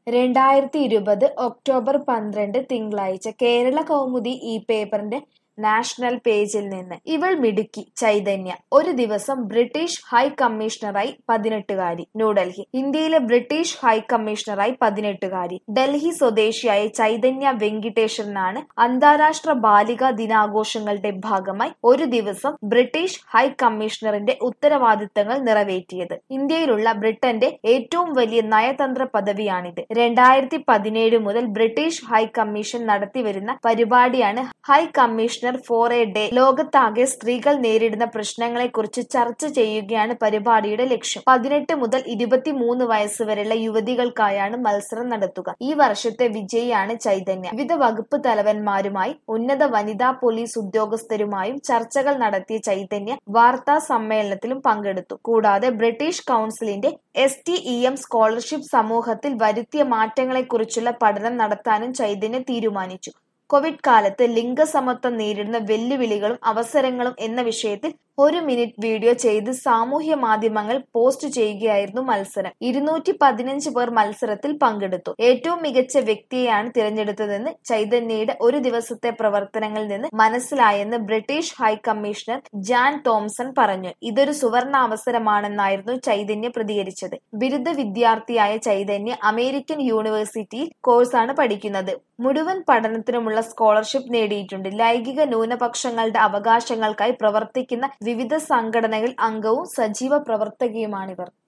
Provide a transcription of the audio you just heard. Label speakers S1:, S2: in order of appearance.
S1: രണ്ടായിരത്തി ഇരുപത് ഒക്ടോബർ പന്ത്രണ്ട് തിങ്കളാഴ്ച കേരള കൗമുദി ഈ പേപ്പറിന്റെ നാഷണൽ പേജിൽ നിന്ന് ഇവൾ മിടുക്കി ചൈതന്യ ഒരു ദിവസം ബ്രിട്ടീഷ് ഹൈ കമ്മീഷണറായി പതിനെട്ടുകാരി ന്യൂഡൽഹി ഇന്ത്യയിലെ ബ്രിട്ടീഷ് ഹൈ കമ്മീഷണറായി പതിനെട്ടുകാരി ഡൽഹി സ്വദേശിയായ ചൈതന്യ വെങ്കിട്ടേശ്വരനാണ് അന്താരാഷ്ട്ര ബാലികാ ദിനാഘോഷങ്ങളുടെ ഭാഗമായി ഒരു ദിവസം ബ്രിട്ടീഷ് ഹൈ കമ്മീഷണറിന്റെ ഉത്തരവാദിത്തങ്ങൾ നിറവേറ്റിയത് ഇന്ത്യയിലുള്ള ബ്രിട്ടന്റെ ഏറ്റവും വലിയ നയതന്ത്ര പദവിയാണിത് രണ്ടായിരത്തി പതിനേഴ് മുതൽ ബ്രിട്ടീഷ് ഹൈ കമ്മീഷൻ നടത്തിവരുന്ന പരിപാടിയാണ് high commissioner for a day ലോകത്താകെ സ്ത്രീകൾ നേരിടുന്ന പ്രശ്നങ്ങളെക്കുറിച്ച് ചർച്ച ചെയ്യുകയാണ് പരിപാടിയുടെ ലക്ഷ്യം പതിനെട്ട് മുതൽ ഇരുപത്തിമൂന്ന് വയസ്സ് വരെയുള്ള യുവതികൾക്കായാണ് മത്സരം നടത്തുക ഈ വർഷത്തെ വിജയിയാണ് ചൈതന്യ വിവിധ വകുപ്പ് തലവന്മാരുമായി ഉന്നത വനിതാ പോലീസ് ഉദ്യോഗസ്ഥരുമായും ചർച്ചകൾ നടത്തിയ ചൈതന്യ വാർത്താ സമ്മേളനത്തിലും പങ്കെടുത്തു കൂടാതെ ബ്രിട്ടീഷ് കൗൺസിലിന്റെ S T E M scholarship സമൂഹത്തിൽ വരുത്തിയ മാറ്റങ്ങളെക്കുറിച്ചുള്ള പഠനം നടത്താനും ചൈതന്യ തീരുമാനിച്ചു കോവിഡ് കാലത്ത് ലിംഗസമത്വം നേരിടുന്ന വെല്ലുവിളികളും അവസരങ്ങളും എന്ന വിഷയത്തിൽ ഒരു മിനിറ്റ് വീഡിയോ ചെയ്ത് സാമൂഹ്യ മാധ്യമങ്ങൾ പോസ്റ്റ് ചെയ്യുകയായിരുന്നു മത്സരം ഇരുന്നൂറ്റി പതിനഞ്ച് പേർ മത്സരത്തിൽ പങ്കെടുത്തു ഏറ്റവും മികച്ച വ്യക്തിയെയാണ് തിരഞ്ഞെടുത്തതെന്ന് ചൈതന്യയുടെ ഒരു ദിവസത്തെ പ്രവർത്തനങ്ങളിൽ നിന്ന് മനസ്സിലായെന്ന് British high commissioner Jan Thompson പറഞ്ഞു ഇതൊരു സുവർണ അവസരമാണെന്നായിരുന്നു ചൈതന്യ പ്രതികരിച്ചത് ബിരുദ വിദ്യാർത്ഥിയായ ചൈതന്യ അമേരിക്കൻ യൂണിവേഴ്സിറ്റിയിൽ കോഴ്സാണ് പഠിക്കുന്നത് മുഴുവൻ പഠനത്തിനുമുള്ള സ്കോളർഷിപ്പ് നേടിയിട്ടുണ്ട് ലൈംഗിക ന്യൂനപക്ഷങ്ങളുടെ അവകാശങ്ങൾക്കായി പ്രവർത്തിക്കുന്ന വിവിധ സംഘടനകൾ അംഗവും സജീവ പ്രവർത്തകയുമാണിവർ